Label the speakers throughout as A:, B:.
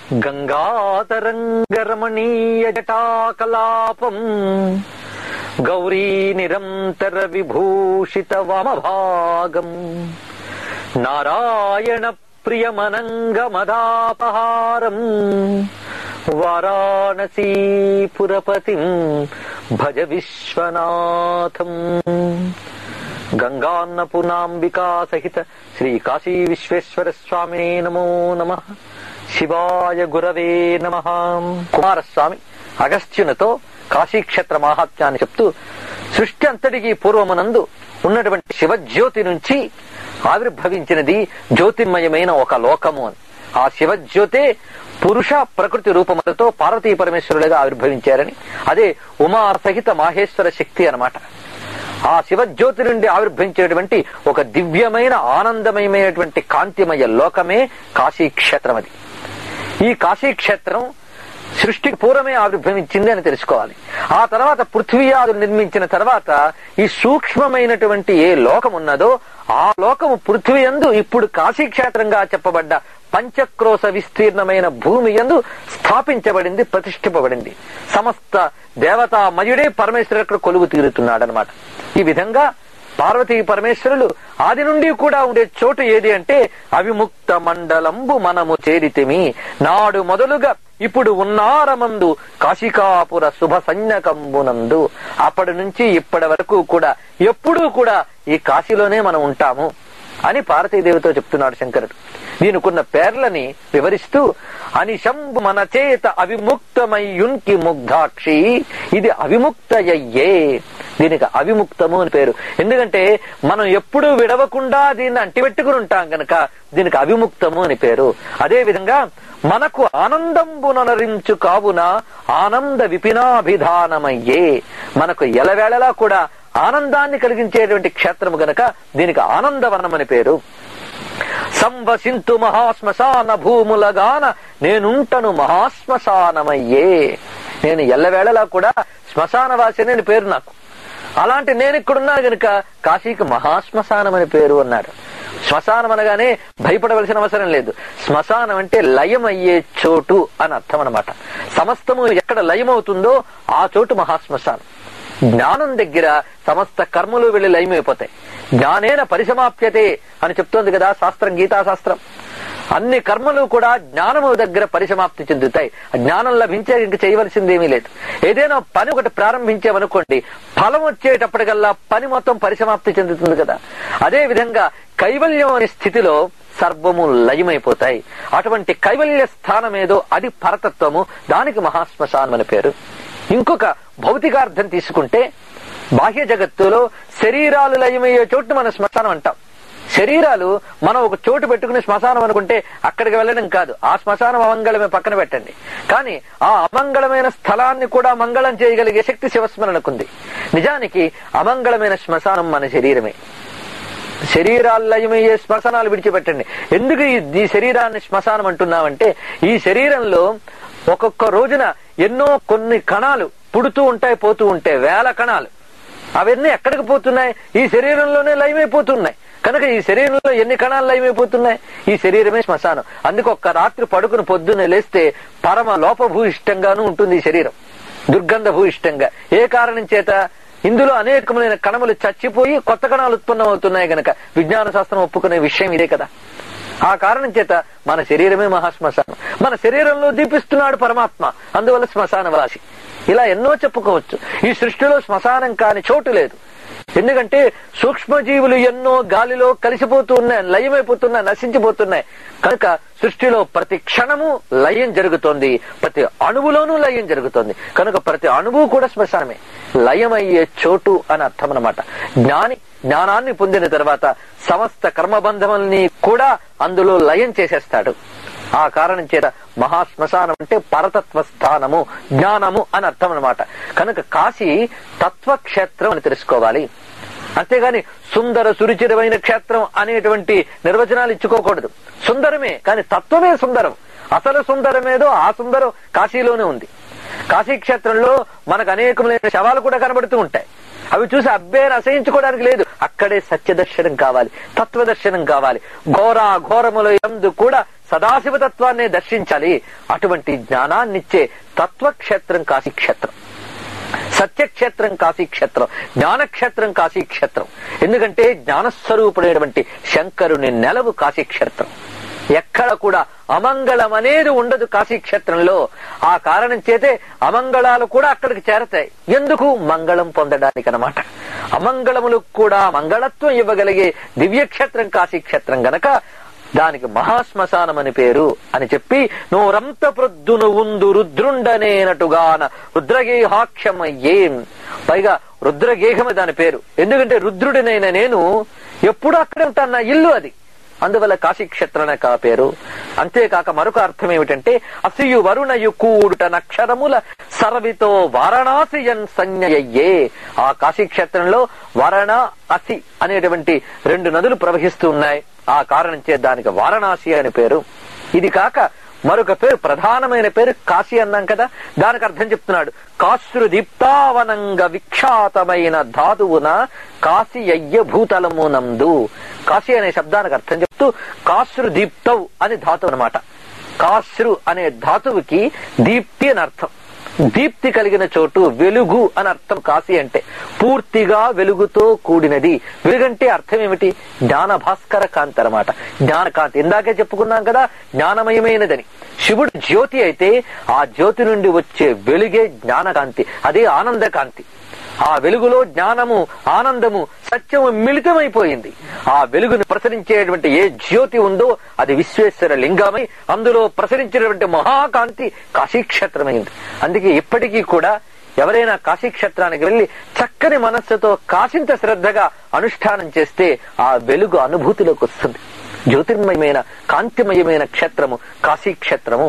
A: గంగాతరంగరమణీయ జటాకలాపం గౌరీ నిరంతర విభూషిత వామభాగం నారాయణ ప్రియమనంగమదాపహారం వారాణసీపురపతిం భజ విశ్వనాథం గంగాన్నపూర్ణాంబికా సహిత శ్రీ కాశీ విశ్వేశ్వర స్వామినే నమో నమ శివాయ గురవే నమ కుమారస్వామి అగస్త్యునితో కాశీక్షేత్ర మాహాత్మ్యాన్ని చెప్తూ సృష్టి అంతటికి పూర్వమునందు ఉన్నటువంటి శివజ్యోతి నుంచి ఆవిర్భవించినది జ్యోతిర్మయమైన ఒక లోకము అని ఆ శివజ్యోతే పురుష ప్రకృతి రూపములతో పార్వతీ పరమేశ్వరులుగా ఆవిర్భవించారని అదే ఉమా సహిత మాహేశ్వర శక్తి అన్నమాట ఆ శివజ్యోతి నుండి ఆవిర్భవించేటువంటి ఒక దివ్యమైన ఆనందమయమైనటువంటి కాంతిమయ లోకమే కాశీక్షేత్రం అది ఈ కాశీక్షేత్రం సృష్టికి పూర్వమే ఆవిర్భవించింది అని తెలుసుకోవాలి ఆ తర్వాత పృథ్వీయాదులు నిర్మించిన తర్వాత ఈ సూక్ష్మమైనటువంటి ఏ లోకం ఉన్నదో ఆ లోకము పృథ్వీ యందు ఇప్పుడు కాశీక్షేత్రంగా చెప్పబడ్డ పంచక్రోశ విస్తీర్ణమైన భూమి యందు స్థాపించబడింది ప్రతిష్ఠింపబడింది సమస్త దేవతామయుడే పరమేశ్వరుడు కొలువు తీరుతున్నాడనమాట ఈ విధంగా పార్వతీ పరమేశ్వరులు ఆది నుండి కూడా ఉండే చోటు ఏది అంటే అవిముక్త మండలంబు మనము చేరితిమి నాడు మొదలుగా ఇప్పుడు ఉన్నారమందు కాశికాపుర శుభ సైన్యకంబునందు అప్పటి నుంచి ఇప్పటి వరకు కూడా ఎప్పుడూ కూడా ఈ కాశీలోనే మనం ఉంటాము అని పార్వతీదేవితో చెప్తున్నాడు శంకరుడు దీనికున్న పేర్లని వివరిస్తూ అనిశంబు మన చేత అవిముక్తమయ్యున్కి ముగ్ధాక్షి ఇది అవిముక్తయ్యే దీనికి అవిముక్తము అని పేరు ఎందుకంటే మనం ఎప్పుడూ విడవకుండా దీన్ని అంటిపెట్టుకుని ఉంటాం గనక దీనికి అవిముక్తము అని పేరు అదే విధంగా మనకు ఆనందంబునరించు కావున ఆనంద విపినాభిధానమయ్యే మనకు ఎలవేళలా కూడా ఆనందాన్ని కలిగించేటువంటి క్షేత్రము గనక దీనికి ఆనందవనం అని పేరు సంవసింతు మహాశ్మశాన భూములగాన నేనుంటను మహాశ్మశానమయ్యే నేను ఎల్లవేళలా కూడా శ్మశానవాసిని అని పేరు నాకు అలాంటి నేను ఇక్కడున్నా గనుక కాశీకి మహాశ్మశానం అని పేరు అన్నాడు శ్మశానం అనగానే భయపడవలసిన అవసరం లేదు శ్మశానం అంటే లయం అయ్యే చోటు అని అర్థం అనమాట సమస్తము ఎక్కడ లయమవుతుందో ఆ చోటు మహాశ్మశానం జ్ఞానం దగ్గర సమస్త కర్మలు వెళ్లి లయమైపోతాయి జ్ఞానేన పరిసమాప్యతే అని చెప్తోంది కదా శాస్త్రం గీతా శాస్త్రం అన్ని కర్మలు కూడా జ్ఞానము దగ్గర పరిసమాప్తి చెందుతాయి ఆ జ్ఞానం లభించే ఇంక చేయవలసింది ఏమీ లేదు ఏదైనా పని ఒకటి ప్రారంభించామనుకోండి ఫలం వచ్చేటప్పటికల్లా పని మొత్తం పరిసమాప్తి చెందుతుంది కదా అదే విధంగా కైవల్యం అనే స్థితిలో సర్వము లయమైపోతాయి అటువంటి కైవల్య స్థానం ఏదో అది పరతత్వము దానికి మహాశ్మశానం అని పేరు ఇంకొక భౌతికార్థం తీసుకుంటే బాహ్య జగత్తులో శరీరాలు లయమయ్యే చోటు మన శ్మశానం అంటాం శరీరాలు మనం ఒక చోటు పెట్టుకుని శ్మశానం అనుకుంటే అక్కడికి వెళ్ళడం కాదు ఆ శ్మశానం అమంగళమే పక్కన పెట్టండి కానీ ఆ అమంగళమైన స్థలాన్ని కూడా మంగళం చేయగలిగే శక్తి శివస్మరణకుంది నిజానికి అమంగళమైన శ్మశానం మన శరీరమే శరీరాలు లయమయ్యే శ్మశానాలు విడిచిపెట్టండి ఎందుకు ఈ- ఈ శరీరాన్ని శ్మశానం అంటున్నామంటే ఈ శరీరంలో ఒక్కొక్క రోజున ఎన్నో కొన్ని కణాలు పుడుతూ ఉంటాయి పోతూ ఉంటాయి వేల కణాలు అవన్నీ ఎక్కడికి పోతున్నాయి ఈ శరీరంలోనే లయమైపోతున్నాయి కనుక ఈ శరీరంలో ఎన్ని కణాలు లయమైపోతున్నాయి ఈ శరీరమే శ్మశానం అందుకు ఒక్క రాత్రి పడుకుని పొద్దున్నే లేస్తే పరమ లోపభూయిష్టంగానూ ఉంటుంది ఈ శరీరం దుర్గంధ భూయిష్టంగా ఏ కారణం చేత ఇందులో అనేకమైన కణములు చచ్చిపోయి కొత్త కణాలు ఉత్పన్నమవుతున్నాయి గనక విజ్ఞాన శాస్త్రం ఒప్పుకునే విషయం ఇదే కదా ఆ కారణం చేత మన శరీరమే మహాశ్మశానం మన శరీరంలో దీపిస్తున్నాడు పరమాత్మ అందువల్ల శ్మశాన వాసి ఇలా ఎన్నో చెప్పుకోవచ్చు ఈ సృష్టిలో శ్మశానం కాని చోటు లేదు ఎందుకంటే సూక్ష్మజీవులు ఎన్నో గాలిలో కలిసిపోతూ ఉన్నాయి లయమైపోతున్నాయి నశించిపోతున్నాయి కనుక సృష్టిలో ప్రతి క్షణము లయం జరుగుతోంది ప్రతి అణువులోనూ లయం జరుగుతోంది కనుక ప్రతి అణువు కూడా శ్మశానమే లయమయ్యే చోటు అని అర్థం అన్నమాట జ్ఞాని జ్ఞానాన్ని పొందిన తర్వాత సమస్త కర్మబంధముల్ని కూడా అందులో లయం చేసేస్తాడు ఆ కారణం చేత మహాశ్మశానం అంటే పరతత్వ స్థానము జ్ఞానము అని అర్థం అనమాట కనుక కాశీ తత్వక్షేత్రం అని తెలుసుకోవాలి అంతేగాని సుందర సురుచిరమైన క్షేత్రం అనేటువంటి నిర్వచనాలు ఇచ్చుకోకూడదు సుందరమే కానీ తత్వమే సుందరం అసలు సుందరమేదో ఆ సుందరం కాశీలోనే ఉంది కాశీ క్షేత్రంలో మనకు అనేకమైన శవాలు కూడా కనబడుతూ ఉంటాయి అవి చూసి అబ్బేని అసహించుకోవడానికి లేదు అక్కడే సత్య దర్శనం కావాలి తత్వ దర్శనం కావాలి ఘోర ఘోరముల ఎందు కూడా సదాశివతత్వాన్ని దర్శించాలి అటువంటి జ్ఞానాన్నిచ్చే తత్వక్షేత్రం కాశీక్షేత్రం సత్యక్షేత్రం కాశీక్షేత్రం జ్ఞానక్షేత్రం కాశీక్షేత్రం ఎందుకంటే జ్ఞానస్వరూపుడైనటువంటి శంకరుని నెలవు కాశీక్షేత్రం ఎక్కడ కూడా అమంగళం అనేది ఉండదు కాశీక్షేత్రంలో ఆ కారణం చేతే అమంగళాలు కూడా అక్కడికి చేరతాయి ఎందుకు మంగళం పొందడానికి అనమాట అమంగళములకు కూడా మంగళత్వం ఇవ్వగలిగే దివ్యక్షేత్రం కాశీక్షేత్రం గనక దానికి మహాశ్మశానం అని పేరు అని చెప్పి నోరంత ప్రొద్దును ఉందు రుద్రుండనేనటుగాన రుద్రగేహాక్షమయ్యేం పైగా రుద్రగేహమే దాని పేరు ఎందుకంటే రుద్రుడినైన నేను ఎప్పుడు అక్కడే ఉంటాను నా ఇల్లు అది అందువల్ల కాశీక్షేత్రన కా పేరు అంతేకాక మరొక అర్థం ఏమిటంటే అసియు వరుణయు కూడుట నక్షరముల సరవితో వారణాసియన్ సంజ్ఞయ్యే ఆ కాశీక్షేత్రంలో వరణ అసి అనేటువంటి రెండు నదులు ప్రవహిస్తూ ఉన్నాయి ఆ కారణం చే దానికి వారణాసి అని పేరు ఇది కాక మరొక పేరు ప్రధానమైన పేరు కాశీ అన్నాం కదా దానికి అర్థం చెప్తున్నాడు కాశ్రు దీప్తావనంగ విఖ్యాతమైన ధాతువున కాశీ అయ్య భూతలమునందు కాశీ అనే శబ్దానికి అర్థం చెప్తూ కాశ్రు దీప్తవ్ అని ధాతువు అనమాట కాశ్రు అనే ధాతువుకి దీప్తి అని అర్థం దీప్తి కలిగిన చోటు వెలుగు అని అర్థం కాశీ అంటే పూర్తిగా వెలుగుతో కూడినది వెలుగంటే అర్థం ఏమిటి జ్ఞాన భాస్కర కాంతి అనమాట జ్ఞాన కాంతి ఇందాకే చెప్పుకున్నాం కదా జ్ఞానమయమైనదని శివుడు జ్యోతి అయితే ఆ జ్యోతి నుండి వచ్చే వెలుగే జ్ఞానకాంతి అదే ఆనంద కాంతి ఆ వెలుగులో జ్ఞానము ఆనందము సత్యము మిళితమైపోయింది ఆ వెలుగును ప్రసరించేటువంటి ఏ జ్యోతి ఉందో అది విశ్వేశ్వర లింగమై అందులో ప్రసరించినటువంటి మహాకాంతి కాశీక్షేత్రమైంది అందుకే ఇప్పటికీ కూడా ఎవరైనా కాశీక్షేత్రానికి వెళ్లి చక్కని మనస్సుతో కాసింత శ్రద్ధగా అనుష్ఠానం చేస్తే ఆ వెలుగు అనుభూతిలోకి వస్తుంది జ్యోతిర్మయమైన కాంతిమయమైన క్షేత్రము కాశీక్షేత్రము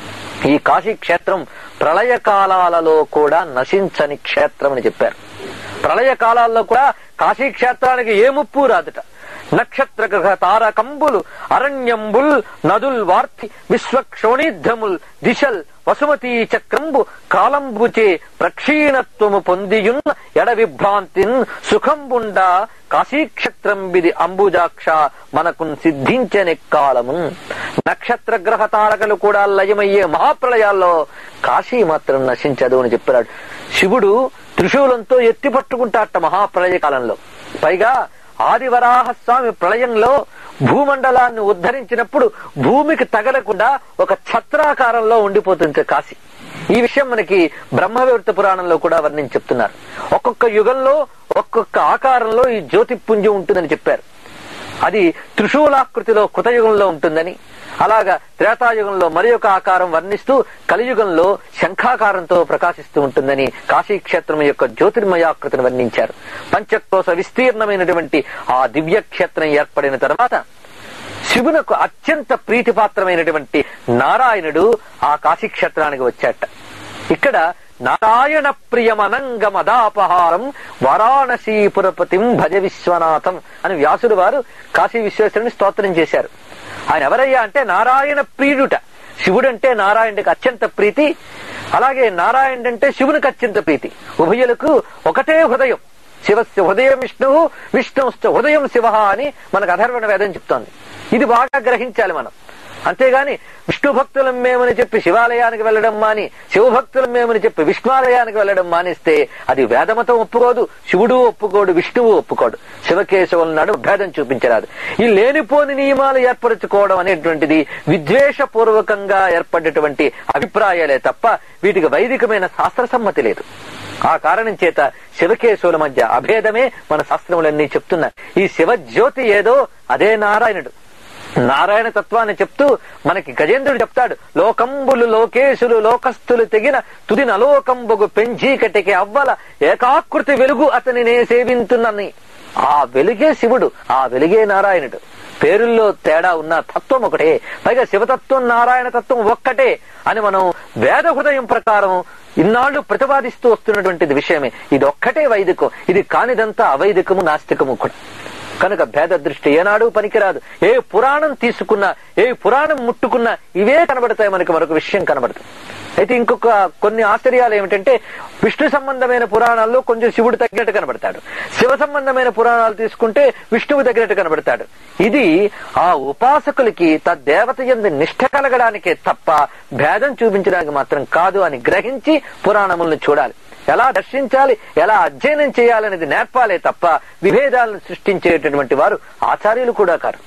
A: ఈ కాశీక్షేత్రం ప్రళయ కాలాలలో కూడా నశించని క్షేత్రం అని చెప్పారు ప్రళయ కాలాల్లో కూడా కాశీక్షేత్రానికి ఏ ముప్పు రాదుట నక్షత్ర గ్రహ తారకంబులు అరణ్యంబుల్ నదుల్ వార్తి విశ్వక్షోణిద్ధముల్ దిశల్ వసుమతీ చక్రంబు కాలంబుచే ప్రక్షీణత్వము పొందియున్న ఎడవిభ్రాంతిన్ సుఖంబుండ కాశీక్షేత్రం విది అంబుజాక్ష మనకు సిద్ధించని కాలము నక్షత్ర గ్రహ తారకలు కూడా లయమయ్యే మహాప్రళయాల్లో కాశీ మాత్రం నశించదు అని చెప్పాడు శివుడు త్రిశూలంతో ఎత్తి పట్టుకుంటాట మహాప్రళయ కాలంలో పైగా ఆదివరాహ స్వామి ప్రళయంలో భూమండలాన్ని ఉద్ధరించినప్పుడు భూమికి తగలకుండా ఒక ఛత్రాకారంలో ఉండిపోతుంది కాశీ ఈ విషయం మనకి బ్రహ్మవివృత పురాణంలో కూడా వర్ణించి చెప్తున్నారు ఒక్కొక్క యుగంలో ఒక్కొక్క ఆకారంలో ఈ జ్యోతిపుంజం ఉంటుందని చెప్పారు అది త్రిశూలాకృతిలో కృతయుగంలో ఉంటుందని అలాగా త్రేతాయుగంలో మరి ఒక ఆకారం వర్ణిస్తూ కలియుగంలో శంఖాకారంతో ప్రకాశిస్తూ ఉంటుందని కాశీక్షేత్రం యొక్క జ్యోతిర్మయాకృతిని వర్ణించారు పంచకోశ విస్తీర్ణమైనటువంటి ఆ దివ్య క్షేత్రం ఏర్పడిన తర్వాత శివునకు అత్యంత ప్రీతిపాత్రమైనటువంటి నారాయణుడు ఆ కాశీక్షేత్రానికి వచ్చాట ఇక్కడ నారాయణ ప్రియమనంగమదాపహారం వారాణసీపురపతిం భజ విశ్వనాథం అని వ్యాసుడు వారు కాశీ విశ్వేశ్వరుని స్తోత్రం చేశారు ఆయన ఎవరయ్యా అంటే నారాయణ ప్రియుడుట శివుడంటే నారాయణుడికి అత్యంత ప్రీతి అలాగే నారాయణుడు అంటే శివునికి అత్యంత ప్రీతి ఉభయులకు ఒకటే హృదయం శివస్య హృదయం విష్ణువు విష్ణుశ్చ హృదయం శివ అని మనకు అధర్వణ వేదం చెప్తోంది ఇది బాగా గ్రహించాలి మనం అంతేగాని విష్ణు భక్తులం మేమని చెప్పి శివాలయానికి వెళ్ళడం మాని శివభక్తులం మేమని చెప్పి విష్ణువాలయానికి వెళ్ళడం మానిస్తే అది వేదమతం ఒప్పుకోదు శివుడు ఒప్పుకోడు విష్ణువు ఒప్పుకోడు శివకేశవుల నాడు భేదం చూపించరాదు ఈ లేనిపోని నియమాలు ఏర్పరచుకోవడం అనేటువంటిది విద్వేషపూర్వకంగా ఏర్పడేటువంటి అభిప్రాయాలే తప్ప వీటికి వైదికమైన శాస్త్ర సమ్మతి లేదు ఆ కారణం చేత శివకేశవుల మధ్య అభేదమే మన శాస్త్రములన్నీ చెప్తున్నాయి ఈ శివజ్యోతి ఏదో అదే నారాయణుడు నారాయణ తత్వాన్ని చెప్తూ మనకి గజేంద్రుడు చెప్తాడు లోకంబులు లోకేశులు లోకస్తులు తెగిన తుది నలోకంబుగు పెంచీకటికి అవ్వల ఏకాకృతి వెలుగు అతనినే సేవింతున్నని ఆ వెలుగే శివుడు ఆ వెలుగే నారాయణుడు పేరుల్లో తేడా ఉన్న తత్వం ఒకటే పైగా శివతత్వం నారాయణ తత్వం ఒక్కటే అని మనం వేద హృదయం ప్రకారం ఇన్నాళ్లు ప్రతిపాదిస్తూ వస్తున్నటువంటిది విషయమే ఇది ఒక్కటే వైదికం ఇది కానిదంతా అవైదికము నాస్తికము కూడా కనుక భేద దృష్టి ఏనాడు పనికిరాదు ఏ పురాణం తీసుకున్నా ఏ పురాణం ముట్టుకున్నా ఇవే కనబడతాయి మనకి మరొక విషయం కనబడుతుంది అయితే ఇంకొక కొన్ని ఆశ్చర్యాలు ఏమిటంటే విష్ణు సంబంధమైన పురాణాల్లో కొంచెం శివుడు తగ్గినట్టు కనబడతాడు శివ సంబంధమైన పురాణాలు తీసుకుంటే విష్ణువు తగ్గినట్టు కనబడతాడు ఇది ఆ ఉపాసకులకి తద్దేవత ఎందు నిష్ఠ కలగడానికే తప్ప భేదం చూపించడానికి మాత్రం కాదు అని గ్రహించి పురాణములను చూడాలి ఎలా దర్శించాలి ఎలా అధ్యయనం చేయాలనేది నేర్పాలే తప్ప విభేదాలను సృష్టించేటటువంటి వారు ఆచార్యులు కూడా కారు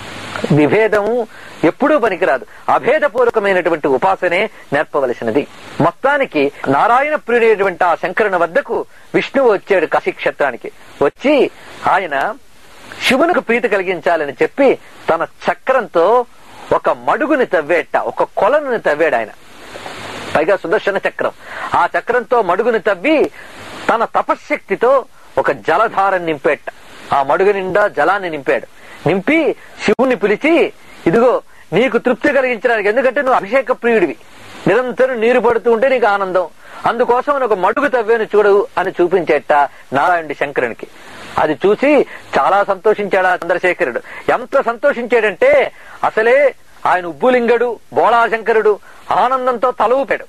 A: విభేదము ఎప్పుడూ పనికిరాదు అభేదపూర్వకమైనటువంటి ఉపాసనే నేర్పవలసినది మొత్తానికి నారాయణ ప్రియుడైనటువంటి ఆ శంకరుని వద్దకు విష్ణువు వచ్చాడు కాశీక్షేత్రానికి వచ్చి ఆయన శివునికి ప్రీతి కలిగించాలని చెప్పి తన చక్రంతో ఒక మడుగుని తవ్వేట ఒక కొలనుని తవ్వాడు ఆయన పైగా సుదర్శన చక్రం ఆ చక్రంతో మడుగుని తవ్వి తన తపశ్శక్తితో ఒక జలధారని నింపేట ఆ మడుగు నిండా జలాన్ని నింపాడు నింపి శివుని పిలిచి ఇదిగో నీకు తృప్తి కలిగించడానికి ఎందుకంటే నువ్వు అభిషేక ప్రియుడివి నిరంతరం నీరు పడుతూ ఉంటే నీకు ఆనందం అందుకోసం నేను ఒక మడుగు తవ్వేను చూడు అని చూపించేట నారాయణుడి శంకరునికి అది చూసి చాలా సంతోషించాడు ఆ చంద్రశేఖరుడు ఎంత సంతోషించాడంటే అసలే ఆయన ఉబ్బులింగడు బోళాశంకరుడు ఆనందంతో తల ఊపాడు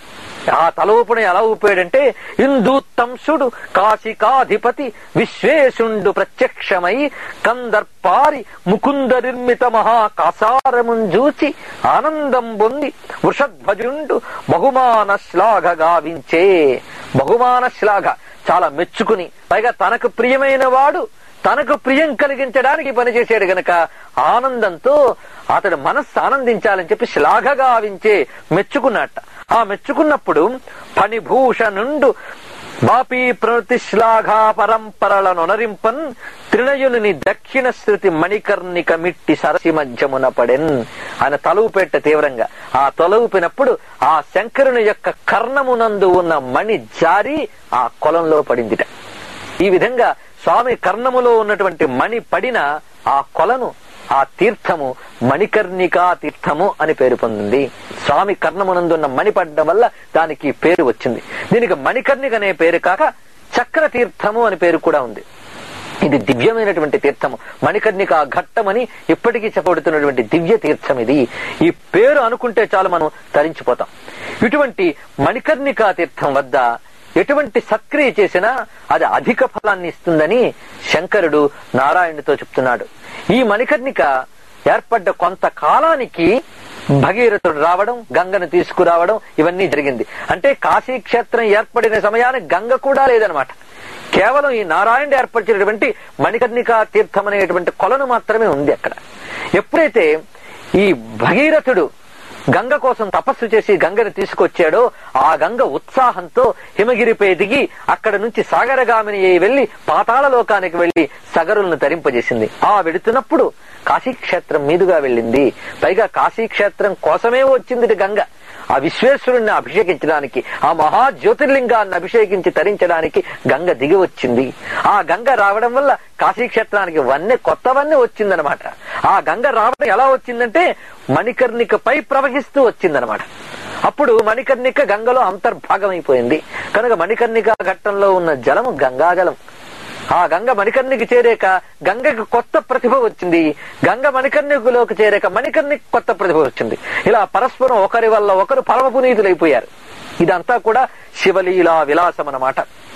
A: ఆ తల ఊపున ఎలా ఊపాడంటే ఇందూత్తంసుడు కాశికాధిపతి విశ్వేశుండు ప్రత్యక్షమై కందర్పారి ముకుంద నిర్మిత మహా కాసారముంజూచి ఆనందం పొంది వృషధ్వజుండు బహుమాన శ్లాఘ గావించే బహుమాన శ్లాఘ చాలా మెచ్చుకుని పైగా తనకు ప్రియమైన వాడు తనకు ప్రియం కలిగించడానికి పనిచేశాడు గనక ఆనందంతో అతడు మనస్సు ఆనందించాలని చెప్పి శ్లాఘ గావించే మెచ్చుకున్నట్ట ఆ మెచ్చుకున్నప్పుడు ఫణిభూషణుండు బాపీ ప్రవృత్తి శ్లాఘా పరంపరలను నరింపన్ త్రినయుని దక్షిణ శృతి మణికర్ణిక మిట్టి సరసి మధ్యమున పడెన్ ఆయన తలువుపెట్ట తీవ్రంగా ఆ తొలవుపినప్పుడు ఆ శంకరుని యొక్క కర్ణమునందు ఉన్న మణి జారి ఆ కొలంలో పడిందిట ఈ విధంగా స్వామి కర్ణములో ఉన్నటువంటి మణి పడిన ఆ కొలను ఆ తీర్థము మణికర్ణికా తీర్థము అని పేరు పొందింది స్వామి కర్ణమునందున్న మణి పడ్డం వల్ల దానికి పేరు వచ్చింది దీనికి మణికర్ణిక అనే పేరు కాక చక్ర తీర్థము అని పేరు కూడా ఉంది ఇది దివ్యమైనటువంటి తీర్థము మణికర్ణిక ఘట్టమని ఇప్పటికీ చెప్పబడుతున్నటువంటి దివ్య తీర్థం ఇది ఈ పేరు అనుకుంటే చాలు మనం తరించిపోతాం ఇటువంటి మణికర్ణికా తీర్థం వద్ద ఎటువంటి సక్రియ చేసినా అది అధిక ఫలాన్ని ఇస్తుందని శంకరుడు నారాయణుడితో చెప్తున్నాడు ఈ మణికర్ణిక ఏర్పడ్డ కొంతకాలానికి భగీరథుడు రావడం గంగను తీసుకురావడం ఇవన్నీ జరిగింది అంటే కాశీ క్షేత్రం ఏర్పడిన సమయానికి గంగ కూడా లేదనమాట కేవలం ఈ నారాయణుడు ఏర్పరిచినటువంటి మణికర్ణికా తీర్థం అనేటువంటి కొలను మాత్రమే ఉంది అక్కడ ఎప్పుడైతే ఈ భగీరథుడు గంగ కోసం తపస్సు చేసి గంగను తీసుకొచ్చాడో ఆ గంగ ఉత్సాహంతో హిమగిరిపై దిగి అక్కడ నుంచి సాగరగామిని అయి వెళ్లి పాతాళ లోకానికి వెళ్లి సగరులను తరింపజేసింది ఆ వెడుతున్నప్పుడు కాశీక్షేత్రం మీదుగా వెళ్ళింది పైగా కాశీక్షేత్రం కోసమే వచ్చింది గంగ ఆ విశ్వేశ్వరుణ్ణి అభిషేకించడానికి ఆ మహా జ్యోతిర్లింగాన్ని అభిషేకించి తరించడానికి గంగ దిగి వచ్చింది ఆ గంగ రావడం వల్ల కాశీక్షేత్రానికి వన్నె కొత్త వన్నె వచ్చిందనమాట ఆ గంగ రావడం ఎలా వచ్చిందంటే మణికర్ణికపై ప్రవహిస్తూ వచ్చిందనమాట అప్పుడు మణికర్ణిక గంగలో అంతర్భాగమైపోయింది కనుక మణికర్ణిక ఘట్టంలో ఉన్న జలము గంగాజలం ఆ గంగ మణికర్ణికి చేరాక గంగకి కొత్త ప్రతిభ వచ్చింది గంగ మణికర్ణికులోకి చేరాక మణికర్ణికి కొత్త ప్రతిభ వచ్చింది ఇలా పరస్పరం ఒకరి వల్ల ఒకరు పరమ పునీతులైపోయారు ఇదంతా కూడా శివలీలా విలాసం అన్నమాట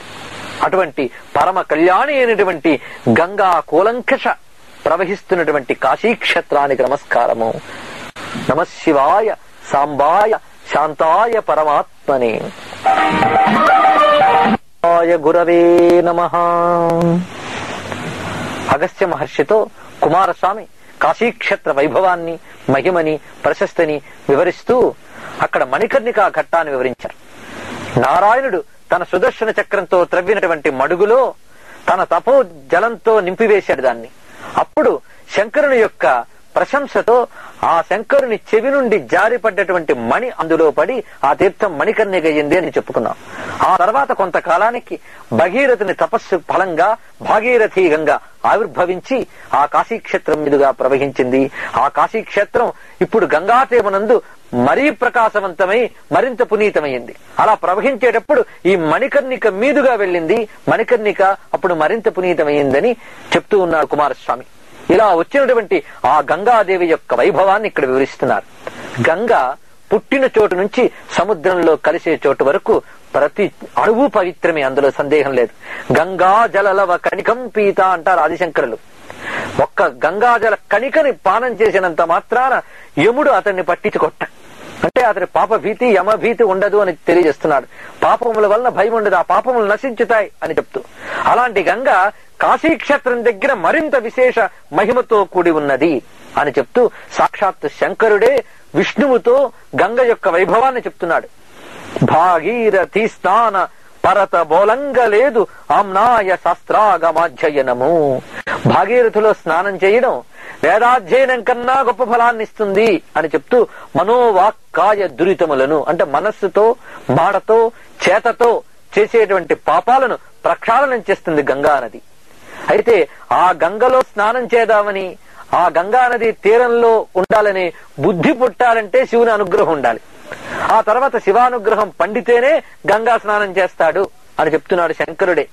A: అటువంటి పరమ కళ్యాణి అయినటువంటి గంగా కూలంకష ప్రవహిస్తున్నటువంటి కాశీక్షేత్రానికి నమస్కారము నమ శివాయ సాంబాయ శాంతాయ పరమాత్మనే శివాయ గురవే నమ అగస్త్య మహర్షితో కుమారస్వామి కాశీక్షేత్ర వైభవాన్ని మహిమని ప్రశస్తిని వివరిస్తూ అక్కడ మణికర్ణికా ఘట్టాన్ని వివరించారు నారాయణుడు తన సుదర్శన చక్రంతో త్రవ్వినటువంటి మడుగులో తన తపో జలంతో నింపివేశాడు దాన్ని అప్పుడు శంకరుని యొక్క ప్రశంసతో ఆ శంకరుని చెవి నుండి జారిపడ్డటువంటి మణి అందులో పడి ఆ తీర్థం మణికర్ణికయ్యింది అని చెప్పుకున్నాం ఆ తర్వాత కొంతకాలానికి భగీరథుని తపస్సు ఫలంగా భాగీరథి గంగ ఆవిర్భవించి ఆ కాశీక్షేత్రం మీదుగా ప్రవహించింది ఆ కాశీక్షేత్రం ఇప్పుడు గంగాతేమనందు మరీ ప్రకాశవంతమై మరింత పునీతమైంది అలా ప్రవహించేటప్పుడు ఈ మణికర్ణిక మీదుగా వెళ్ళింది మణికర్ణిక అప్పుడు మరింత పునీతమైందని చెప్తూ ఉన్నారు కుమారస్వామి ఇలా వచ్చినటువంటి ఆ గంగాదేవి యొక్క వైభవాన్ని ఇక్కడ వివరిస్తున్నారు గంగ పుట్టిన చోటు నుంచి సముద్రంలో కలిసే చోటు వరకు ప్రతి అణువు పవిత్రమే అందులో సందేహం లేదు గంగా జలలవ కణికం పీత అంటారు ఆదిశంకరులు ఒక్క గంగాజల కణికని పానం చేసినంత మాత్రాన యముడు అతన్ని పట్టించుకొట్ట అంటే అతని పాప భీతి యమ భీతి ఉండదు అని తెలియజేస్తున్నాడు పాపముల వలన భయం ఉండదు ఆ పాపములు నశించుతాయి అని చెప్తూ అలాంటి గంగ కాశీక్షేత్రం దగ్గర మరింత విశేష మహిమతో కూడి ఉన్నది అని చెప్తూ సాక్షాత్ శంకరుడే విష్ణువుతో గంగ యొక్క వైభవాన్ని చెప్తున్నాడు భాగీరథి స్నాన పరత బోలంగ లేదు ఆమ్నాయ శాస్త్రాగమాధ్యయనము భాగీరథులో స్నానం చేయడం వేదాధ్యయనం కన్నా గొప్ప ఫలాన్ని ఇస్తుంది అని చెప్తూ మనోవాక్కాయ దురితములను అంటే మనస్సుతో మాటతో చేతతో చేసేటువంటి పాపాలను ప్రక్షాళనం చేస్తుంది గంగా నది అయితే ఆ గంగలో స్నానం చేద్దామని ఆ గంగా నది తీరంలో ఉండాలని బుద్ధి పుట్టాలంటే శివుని అనుగ్రహం ఉండాలి ఆ తర్వాత శివానుగ్రహం పండితేనే గంగా స్నానం చేస్తాడు అని చెప్తున్నాడు శంకరుడే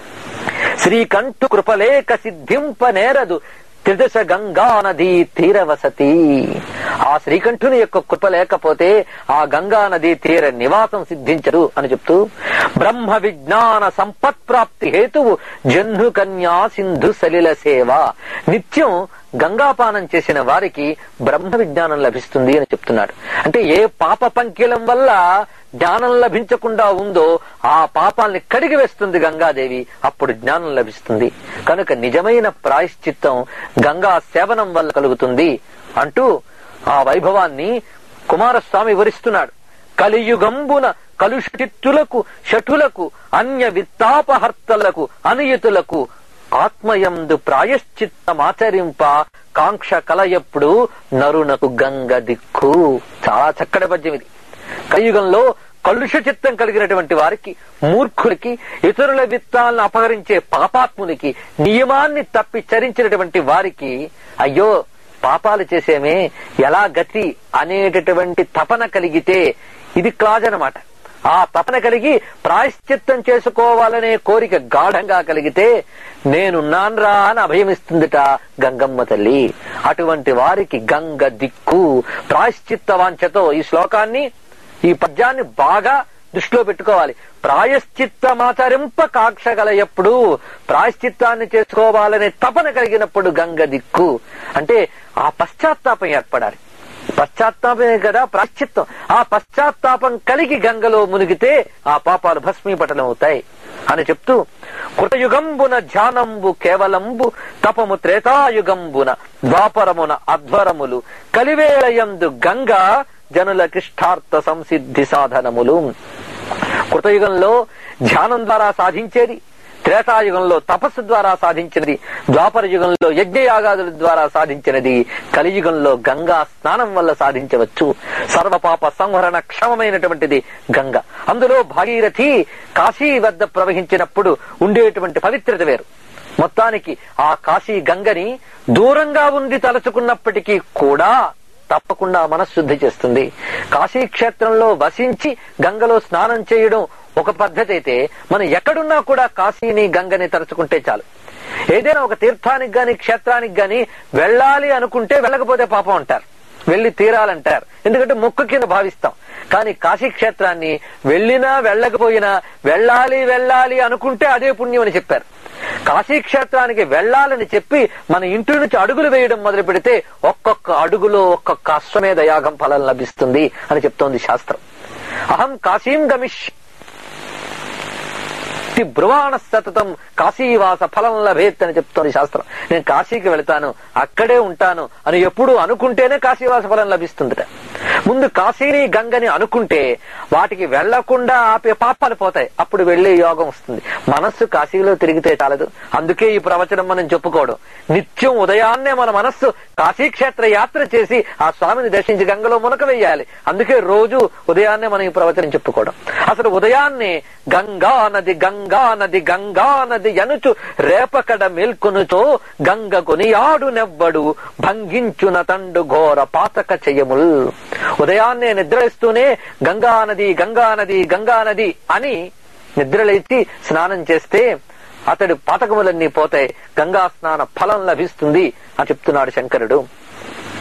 A: శ్రీకంఠు కృపలేక సిద్ధింప నేరదు త్రిదశ గంగా నది తీరవసతి ఆ శ్రీకంఠుని యొక్క కృప లేకపోతే ఆ గంగా నది తీర నివాసం సిద్ధించదు అని చెప్తూ బ్రహ్మ విజ్ఞాన సంపత్ ప్రాప్తి హేతువు జన్ను కన్యా సింధు సలిల సేవ నిత్యం గంగాపానం చేసిన వారికి బ్రహ్మ విజ్ఞానం లభిస్తుంది అని చెప్తున్నాడు అంటే ఏ పాప పంకిలం వల్ల జ్ఞానం లభించకుండా ఉందో ఆ పాపాల్ని కడిగి వేస్తుంది గంగాదేవి అప్పుడు జ్ఞానం లభిస్తుంది కనుక నిజమైన ప్రాయశ్చిత్తం గంగా సేవనం వల్ల కలుగుతుంది అంటూ ఆ వైభవాన్ని కుమారస్వామి వివరిస్తున్నాడు కలియుగంబున కలుషిత్తులకు షఠులకు అన్య విత్తాపహర్తలకు అనుయుతులకు ఆత్మయందు ప్రాయశ్చిత్తమాచరింప కాంక్ష కలయప్పుడు నరునకు గంగ దిక్కు చాలా చక్కటి పద్యం ఇది కలియుగంలో కలుష చిత్తం కలిగినటువంటి వారికి మూర్ఖులకి ఇతరుల విత్తాలను అపహరించే పాపాత్మునికి నియమాన్ని తప్పి చరించినటువంటి వారికి అయ్యో పాపాలు చేసేమే ఎలా గతి అనేటటువంటి తపన కలిగితే ఇది క్లాజ్ అనమాట ఆ తపన కలిగి ప్రాయశ్చిత్తం చేసుకోవాలనే కోరిక గాఢంగా కలిగితే నేనున్నాన్రా అని అభయమిస్తుందిట గంగమ్మ తల్లి అటువంటి వారికి గంగ దిక్కు ప్రాయశ్చిత్త వాంఛతో ఈ శ్లోకాన్ని ఈ పద్యాన్ని బాగా దృష్టిలో పెట్టుకోవాలి ప్రాయశ్చిత్తమాచరింప కాక్ష ఎప్పుడు ప్రాయశ్చిత్తాన్ని చేసుకోవాలనే తపన కలిగినప్పుడు గంగ దిక్కు అంటే ఆ పశ్చాత్తాపం ఏర్పడాలి పశ్చాత్తాపమే కదా ప్రాశ్చిత్తం ఆ పశ్చాత్తాపం కలిగి గంగలో మునిగితే ఆ పాపాలు భస్మీపటనం అవుతాయి అని చెప్తూ కృతయుగంబున ధ్యానంబు కేవలంబు తపము త్రేతాయుగంబున ద్వాపరమున అధ్వరములు కలివేళయందు గంగ జనుల కిష్టార్థ సంసిద్ధి సాధనములు కృతయుగంలో ధ్యానం ద్వారా సాధించేది త్రేతాయుగంలో తపస్సు ద్వారా సాధించినది ద్వాపర యుగంలో యజ్ఞయాగాదుల ద్వారా సాధించినది కలియుగంలో గంగా స్నానం వల్ల సాధించవచ్చు సర్వపాప సంహరణ క్షమమైనటువంటిది గంగ అందులో భాగీరథి కాశీ వద్ద ప్రవహించినప్పుడు ఉండేటువంటి పవిత్రత వేరు మొత్తానికి ఆ కాశీ గంగని దూరంగా ఉండి తలచుకున్నప్పటికీ కూడా తప్పకుండా మనశుద్ధి చేస్తుంది కాశీ క్షేత్రంలో వసించి గంగలో స్నానం చేయడం ఒక పద్ధతి అయితే మనం ఎక్కడున్నా కూడా కాశీని గంగని తలుచుకుంటే చాలు ఏదైనా ఒక తీర్థానికి గాని క్షేత్రానికి గాని వెళ్ళాలి అనుకుంటే వెళ్ళకపోతే పాపం అంటారు వెళ్లి తీరాలంటారు ఎందుకంటే మొక్కు కింద భావిస్తాం కానీ కాశీ క్షేత్రాన్ని వెళ్ళినా వెళ్ళకపోయినా వెళ్ళాలి వెళ్ళాలి అనుకుంటే అదే పుణ్యం అని చెప్పారు కాశీ క్షేత్రానికి వెళ్ళాలని చెప్పి మన ఇంటి నుంచి అడుగులు వేయడం మొదలు పెడితే ఒక్కొక్క అడుగులో ఒక్కొక్క అశ్వమేధ యాగం ఫలం లభిస్తుంది అని చెప్తోంది శాస్త్రం అహం కాశీం గమిష్ బ్రువాణ సతతం కాశీవాస ఫలం లభేత్ అని చెప్తోంది శాస్త్రం నేను కాశీకి వెళతాను అక్కడే ఉంటాను అని ఎప్పుడు అనుకుంటేనే కాశీవాస ఫలం లభిస్తుందట ముందు కాశీని గంగని అనుకుంటే వాటికి వెళ్లకుండా ఆపే పాపాలు పోతాయి అప్పుడు వెళ్లే యోగం వస్తుంది మనస్సు కాశీలో తిరిగితే చాలదు అందుకే ఈ ప్రవచనం మనం చెప్పుకోవడం నిత్యం ఉదయాన్నే మన మనస్సు కాశీక్షేత్ర యాత్ర చేసి ఆ స్వామిని దర్శించి గంగలో మునక వేయాలి అందుకే రోజు ఉదయాన్నే మనం ఈ ప్రవచనం చెప్పుకోవడం అసలు ఉదయాన్నే గంగా నది గంగా నది గంగా నది ఎనుచు రేపకడ మేల్కొనుచో గంగ కొనియాడు నెవ్వడు భంగించున తండు ఘోర పాతక చెయ్యముల్ ఉదయాన్నే నిద్రలేస్తూనే గంగా నది గంగా నది గంగా నది అని నిద్రలేచి స్నానం చేస్తే అతడి పాతకములన్నీ పోతాయి గంగా స్నాన ఫలం లభిస్తుంది అని చెప్తున్నాడు శంకరుడు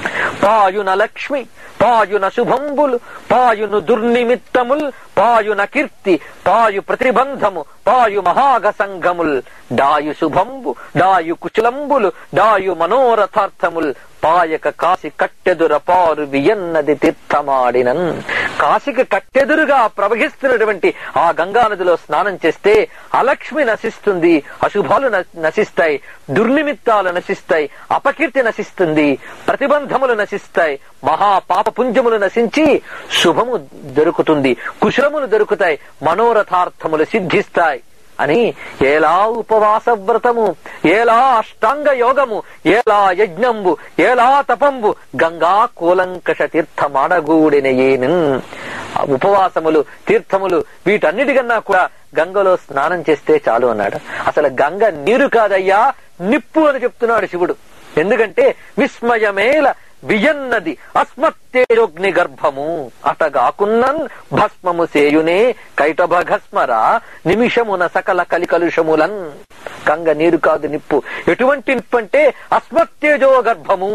A: పాయున లక్ష్మి పాయున శుభంబులు పాయును దుర్నిమిత్తముల్ పాయున కీర్తి పాయు ప్రతిబంధము పాయు మహాగ సంఘముల్ డాయు శుభంబు డాయు కుశలంబులు డాయు మనోరథార్థముల్ పాయక కాసి కట్టెదుర పారు వియన్నది తీర్థమాడినన్ కాశికి కట్టెదురుగా ప్రవహిస్తున్నటువంటి ఆ గంగా నదిలో స్నానం చేస్తే అలక్ష్మి నశిస్తుంది అశుభాలు న- నశిస్తాయి దుర్నిమిత్తాలు నశిస్తాయి అపకీర్తి నశిస్తుంది ప్రతిబంధములు నశిస్తాయి మహా పాప పుంజములు నశించి శుభము దొరుకుతుంది కుశలములు దొరుకుతాయి మనోరథార్థములు సిద్ధిస్తాయి అని ఏలా ఉపవాస వ్రతము ఏలా అష్టాంగ యోగము ఏలా యజ్ఞంబు ఏలా తపంబు గంగా కూలంకష తీర్థమాడగూడిన ఏను ఉపవాసములు తీర్థములు వీటన్నిటికన్నా కూడా గంగలో స్నానం చేస్తే చాలు అన్నాడు అసలు గంగ నీరు కాదయ్యా నిప్పు అని చెప్తున్నాడు శివుడు ఎందుకంటే విస్మయమేల వియన్నది అస్మత్తేజోగ్ని గర్భము అటగాకున్నన్ భస్మము సేయునే కైటభగస్మర నిమిషమున సకల కలికలుషములన్ గంగ నీరు కాదు నిప్పు ఎటువంటి నిప్పు అంటే అస్మత్తేజో గర్భము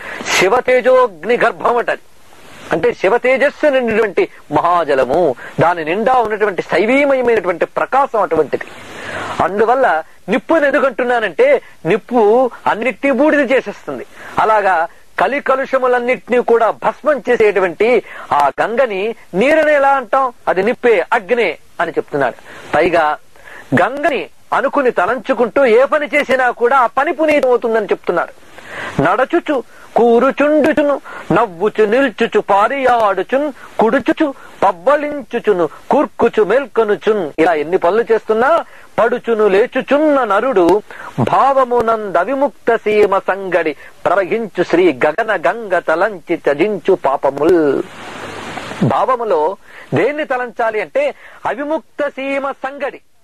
A: శివతేజోగ్ని గర్భం అటది అంటే శివ తేజస్సు నిండినటువంటి మహాజలము దాని నిండా ఉన్నటువంటి శైవీమయమైనటువంటి ప్రకాశం అటువంటిది అందువల్ల నిప్పుని ఎందుకంటున్నానంటే నిప్పు అన్నిటినీ బూడిద చేసేస్తుంది అలాగా కలి కలుషములన్నిటినీ కూడా భస్మం చేసేటువంటి ఆ గంగని నీరుని ఎలా అంటాం అది నిప్పే అగ్నే అని చెప్తున్నాడు పైగా గంగని అనుకుని తలంచుకుంటూ ఏ పని చేసినా కూడా ఆ పని పునీతం అవుతుందని చెప్తున్నాడు నడచుచు కూరుచుండుచును నవ్వుచు నిల్చుచు పారియాడుచున్ కుడుచుచు పబ్బలించుచును కూర్కుచు మేల్కొనుచున్ ఇలా ఎన్ని పనులు చేస్తున్నా పడుచును లేచుచున్న నరుడు భావమునందవిముక్త సీమ సంగడి ప్రవహించు శ్రీ గగన గంగ తలంచి త్యజించు పాపముల్ భావములో దేన్ని తలంచాలి అంటే అవిముక్త సీమ సంగడి